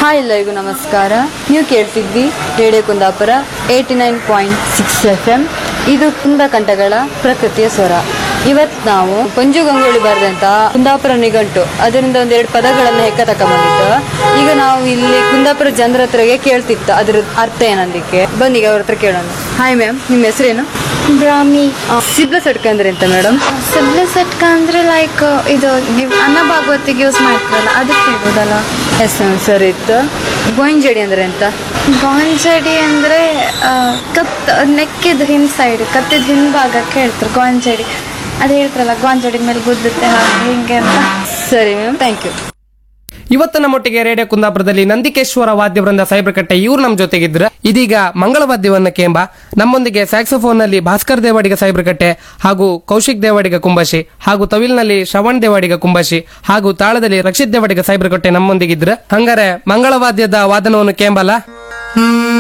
hi ಎಲ್ಲರಿಗೂ ನಮಸ್ಕಾರ ನೀವು ಕೇಳ್ತಿದ್ವಿ radio Kundapura eighty nine point six F M ಇದು ಕುಂದ ಕಂಠಗಳ ಪ್ರಕೃತಿಯ ಸ್ವರ ಇವತ್ತು ನಾವು ಪಂಜು ಗಂಗೊಳ್ಳಿ ಬರೆದಂತ ಕುಂದಾಪುರ ನಿಘಂಟು ಅದರಿಂದ ಒಂದೆರಡು ಪದಗಳನ್ನು ಹೆಕ್ಕ ತಕೊಂಬಂದಿತ್ತು ಈಗ ನಾವು ಇಲ್ಲಿ ಕುಂದಾಪುರ ಜನರ ಹತ್ರಗೆ ಕೇಳ್ತಿತ್ತು ಅದ್ರ ಅರ್ಥ ಏನಂದಿಕ್ಕೆ ಬನ್ನಿಗ ಅವ್ರ ಹತ್ರ ಕೇಳೋಣ ಹಾಯ್ ಮ್ಯಾಮ್ ನಿಮ್ಮ ಹೆಸರೇನು ಬ್ರಾಹ್ಮಿ ಸಿಬ್ಲ ಸಟ್ಕ ಅಂದ್ರೆ ಎಂತ ಮೇಡಮ್ ಸಬ್ಲೆ ಸಟ್ಕ ಅಂದ್ರೆ ಲೈಕ್ ಇದು ನೀವು ಅನ್ನ ಭಾಗವತಿಗೆ ಯೂಸ್ ಮಾಡ್ತಾರಲ್ಲ ಅದಕ್ಕೆ ಹೇಳ್ಬೋದಲ್ಲ ಎಸ್ ಮ್ಯಾಮ್ ಸರಿ ಇತ್ತು ಗೋಯಿಂಜಡಿ ಅಂದ್ರೆ ಎಂತ ಗಾಂಜಡಿ ಅಂದ್ರೆ ಆ, ಕತ್ ನೆಕ್ಕಿದ ಹಿಂದ್ ಸೈಡ್ ಕತ್ತಿದ ಹಿಂಭಾಗಕ್ಕೆ ಹೇಳ್ತಾರೆ ಗಾಂಜಡಿ ಅದು ಹೇಳ್ತಾರಲ್ಲ ಗಾಂಜಡಿ ಮೇಲೆ ಗುದ್ದುತ್ತೆ ಹಾಗೆ ಹಿಂಗೆ ಅಂತ ಸರಿ ಮ್ಯಾಮ್ ಥ್ಯಾಂಕ್ ಯು ಇವತ್ತು ನಮ್ಮೊಟ್ಟಿಗೆ ರೇಡಿಯೋ ಕುಂದಾಪುರದಲ್ಲಿ ನಂದಿಕೇಶ್ವರ ವಾದ್ಯ ವೃಂದ ಸೈಬ್ರಕಟ್ಟೆ ಇವ್ರು ನಮ್ಮ ಜೊತೆಗಿದ್ರು ಇದೀಗ ಮಂಗಳ ವಾದ್ಯವನ್ನ ಕೇಂಬ ನಮ್ಮೊಂದಿಗೆ ಸ್ಯಾಕ್ಸೋಫೋನ್ ನಲ್ಲಿ ಭಾಸ್ಕರ್ ದೇವಾಡಿಗ ಸೈಬ್ರಕಟ್ಟೆ ಹಾಗೂ ಕೌಶಿಕ್ ದೇವಾಡಿಗ ಕುಂಬಶಿ ಹಾಗೂ ತವಿಲ್ನಲ್ಲಿ ಶ್ರವಣ್ ದೇವಾಡಿಗ ಕುಂಬಶಿ ಹಾಗೂ ತಾಳದಲ್ಲಿ ರಕ್ಷಿತ್ ದೇವಾಡಿಗ ಸೈಬ್ರಕಟ್ಟೆ ನಮ್ಮೊಂದಿಗಿದ್ರು ಹಂಗಾರೆ ಮಂಗಳ ವಾದ್ಯದ ವಾದನವನ್ನು ಕೇಂಬಲ್ಲ